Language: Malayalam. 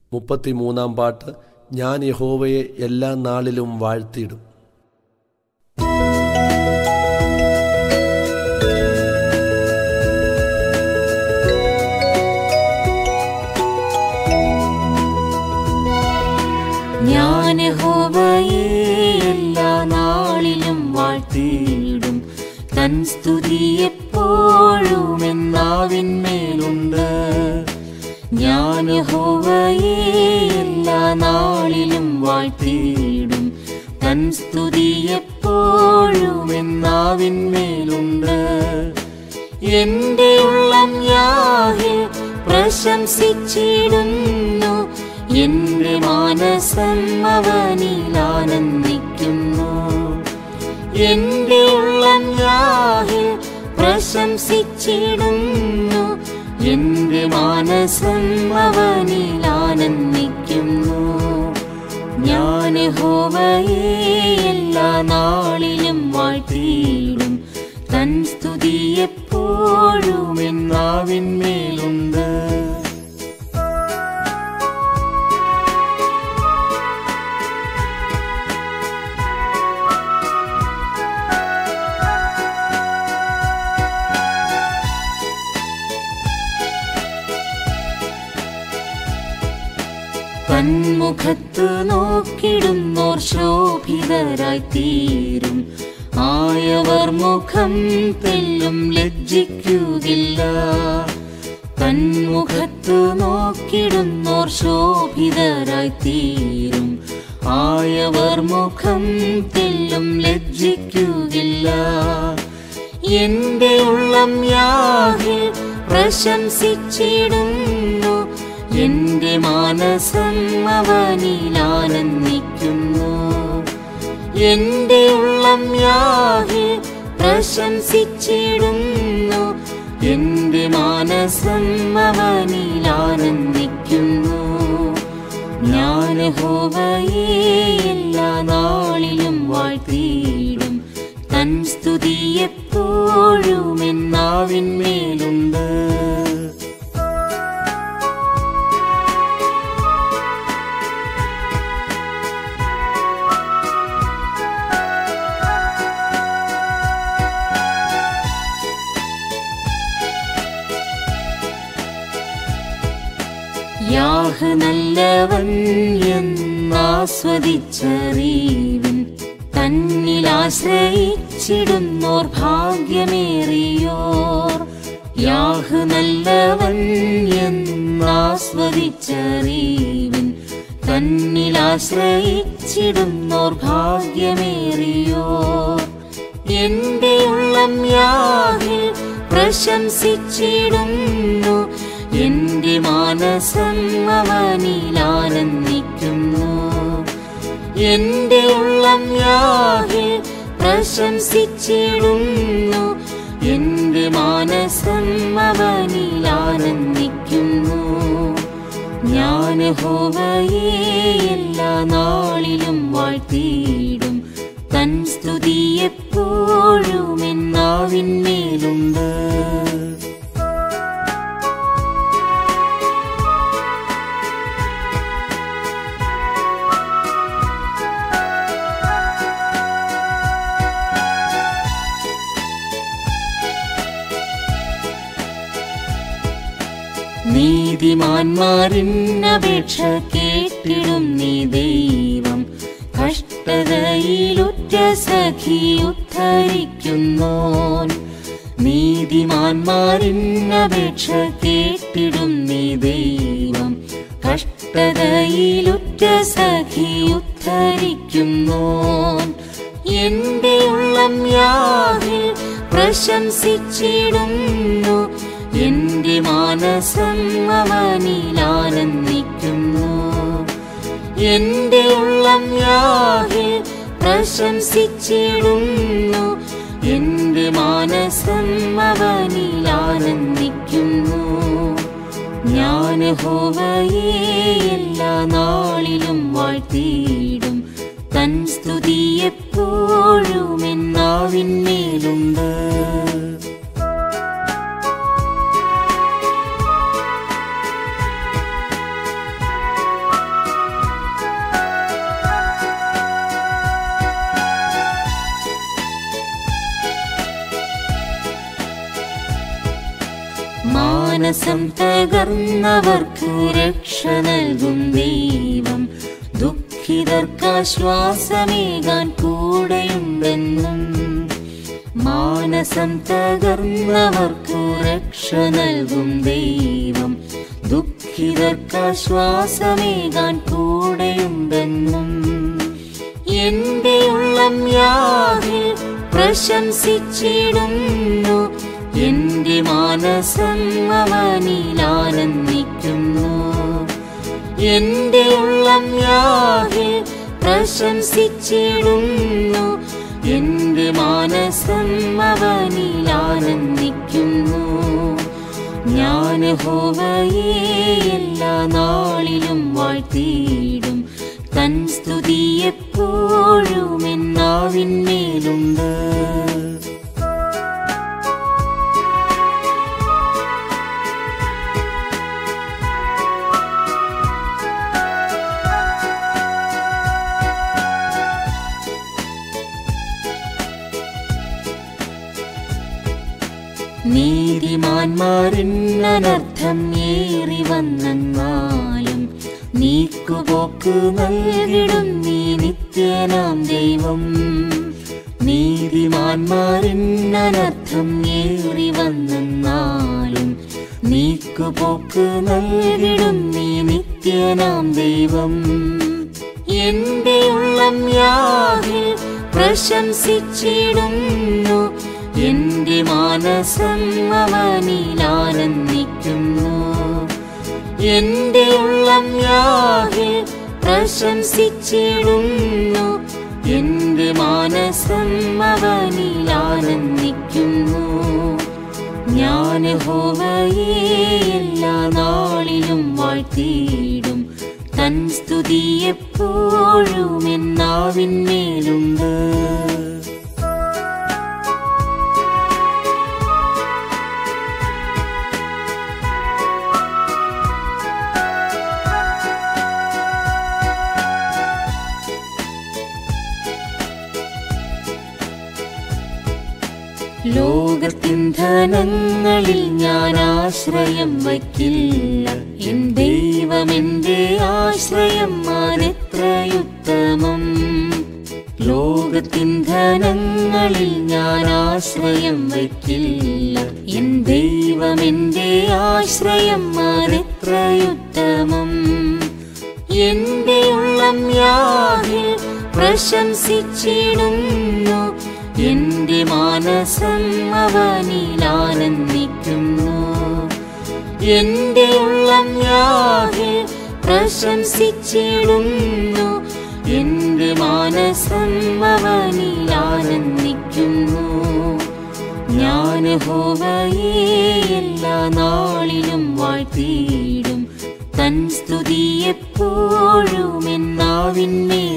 മുപ്പത്തിമൂന്നാം പാട്ട് ഞാൻ യഹോവയെ എല്ലാ നാളിലും വാഴ്ത്തിയിടും ഞാൻ യഹോവയെ എല്ലാ നാളിലും വാഴ്ത്തിയിടും തൻ സ്തുതി എപ്പോഴും എന്നാവിന്മേലുണ്ട് ഞാൻ യഹോവയെ എല്ലാ നാളിലും വാഴ്ത്തിയിടും തൻ സ്തുതി എപ്പോഴും എന്നാവിന്മേലുണ്ട് എന്റെ ഉള്ളം യാഹിൽ പ്രശംസിച്ചിടുന്നു എന്റെ മാനസം അവനിൽ ആനന്ദിക്കുന്നു എന്റെ ഉള്ളം യാഹിൽ പ്രശംസിച്ചിടുന്നു എന്റെ മാനസം അവനിൽ ആനന്ദിക്കുന്നു ഞാൻ ഹോവയെ എല്ലാ നാളിലും വാഴ്ത്തിയിടും തൻ സ്തുതി എപ്പോഴും എന്നാവിന്മേലുണ്ട് തന്മുഖത്ത് നോക്കിടുന്നോർ ശോഭിതരായി തീരും ആയവർ മുഖം തെല്ലും ലജ്ജിക്കുകില്ല തന്മുഖത്ത് നോക്കിടുന്നോർ ശോഭിതരായി തീരും ആയവർ മുഖം തെല്ലും ലജ്ജിക്കുകില്ല എന്റെ ഉള്ളം യാഹിൽ പ്രശംസിച്ചിടുന്നു എന്റെ മാനസം അവനിൽ ആനന്ദിക്കുന്നു എന്റെ ഉള്ളം യാഹിൽ പ്രശംസിച്ചിടുന്നു എന്റെ മാനസം അവനിൽ ആനന്ദിക്കുന്നു ഞാൻ ഹോവയെ എല്ലാ നാളിലും വാഴ്ത്തിയിടും തൻ സ്തുതി എപ്പോഴും എന്നാവിന്മേലുണ്ട് യാഹ് നല്ലവൻ എന്നാസ്വദിച്ചറിവിൻ തന്നിൽ ആശ്രയിച്ചിടുന്നോർ ഭാഗ്യമേറിയോർ യാഹ് നല്ലവൻ എന്നാസ്വദിച്ചറിവിൻ തന്നിൽ ആശ്രയിച്ചിടുന്നോർ ഭാഗ്യമേറിയോർ എന്റെ ഉള്ളം യാഹിൽ പ്രശംസിച്ചിടുന്നു എന്റെ മാനസം അവനിൽ ആനന്ദിക്കുന്നു എന്റെ ഉള്ളം യാഹിൽ പ്രശംസിച്ചിടുന്നു എന്റെ മാനസം അവനിൽ ആനന്ദിക്കുന്നു ഞാൻ ഹോവയെ എല്ലാ നാളിലും വാഴ്ത്തിയിടും തൻ സ്തുതി എപ്പോഴും എന്നാവിന്മേലുണ്ട് നീതിമാന്മാരിന്നപേക്ഷ കേട്ടിടും നീ ദൈവം കഷ്ടതയിലുറ്റ സഖി ഉദ്ധരിക്കുന്നോൻ നീതിമാന്മാരിന്നപേക്ഷ കേട്ടിടും നീ ദൈവം കഷ്ടതയിലുറ്റ സഖി ഉദ്ധരിക്കുന്നോൻ എന്റെ ഉള്ളം യാഹിൽ പ്രശംസിച്ചിടുന്നു എന്റെ മാനസം അവനിൽ ആനന്ദിക്കുന്നു എന്റെ ഉള്ളം യാഹിൽ പ്രശംസിച്ചിടുന്നു എന്റെ മാനസം അവനിൽ ആനന്ദിക്കുന്നു ഞാൻ ഹോവയെ എല്ലാ നാളിലും വാഴ്ത്തിയിടും തൻ സ്തുതി എപ്പോഴും എന്നാവിന്മേലുണ്ട് മാനസം തകർന്നവർക്ക് രക്ഷ നൽകും ദൈവം ദുഃഖിതർക്കാശ്വാസമേകാൻ കൂടെയുണ്ടെന്നും മാനസം തകർന്നവർക്ക് രക്ഷ നൽകും ദൈവം ദുഃഖിതർക്കാശ്വാസമേകാൻ കൂടെയുണ്ടെന്നും എന്റെ ഉള്ളം യാഹിൽ പ്രശംസിച്ചിടുന്നു എന്റെ മാനസം അവനിൽ ആനന്ദിക്കുന്നു എന്റെ ഉള്ളം യാഹിൽ പ്രശംസിച്ചിടുന്നു എന്റെ മാനസം അവനിൽ ആനന്ദിക്കുന്നു ഞാൻ ഹോവയെ എല്ലാ നാളിലും വാഴ്ത്തിയിടും തൻ സ്തുതി എപ്പോഴും എന്നാവിന്മേലുണ്ട് നീതിമാന്മാരിന്നനർത്ഥം ഏറി വന്നെന്നാലും നീക്കുപോക്ക് നൽകിടും നീ നിത്യനാം ദൈവം നീതിമാന്മാരിന്നനർത്ഥം ഏറി വന്നെന്നാലും നീക്കുപോക്ക് നൽകിടും നീ നിത്യനാം ദൈവം എന്റെ ഉള്ളം യാഹിൽ പ്രശംസിച്ചിടുന്നു എന്റെ മാനസം അവനിൽ ആനന്ദിക്കുന്നു എന്റെ ഉള്ളം യാഹിൽ പ്രശംസിച്ചിടുന്നു എന്റെ മാനസം അവനിൽ ആനന്ദിക്കുന്നു ഞാൻ ഹോവയെ എല്ലാ നാളിലും വാഴ്ത്തിയിടും തൻ സ്തുതി എപ്പോഴും എന്നാവിന്മേലുണ്ട് ലോകത്തിൻ ധനങ്ങളിൽ ഞാൻ ആശ്രയം വയ്ക്കില്ല എൻ ദൈവം എന്റെ ആശ്രയം മാനെത്രയുത്തമം ലോകത്തിൻ ധനങ്ങളിൽ ഞാൻ ആശ്രയം വയ്ക്കില്ല എൻ ദൈവം എന്റെ ആശ്രയം മാനെത്രയുത്തമം എന്റെ ഉള്ളം യാഹിൽ പ്രശംസിച്ചിടുന്നു എന്റെ മാനസം അവനിൽ ആനന്ദിക്കുന്നു എന്റെ ഉള്ളം യാഹിൽ പ്രശംസിച്ചിടുന്നു എന്റെ മാനസം അവനിൽ ആനന്ദിക്കുന്നു ഞാൻ ഹോവയെ എല്ലാ നാളിലും വാഴ്ത്തിയിടും തൻ സ്തുതി എപ്പോഴും എന്നാവിന്മേ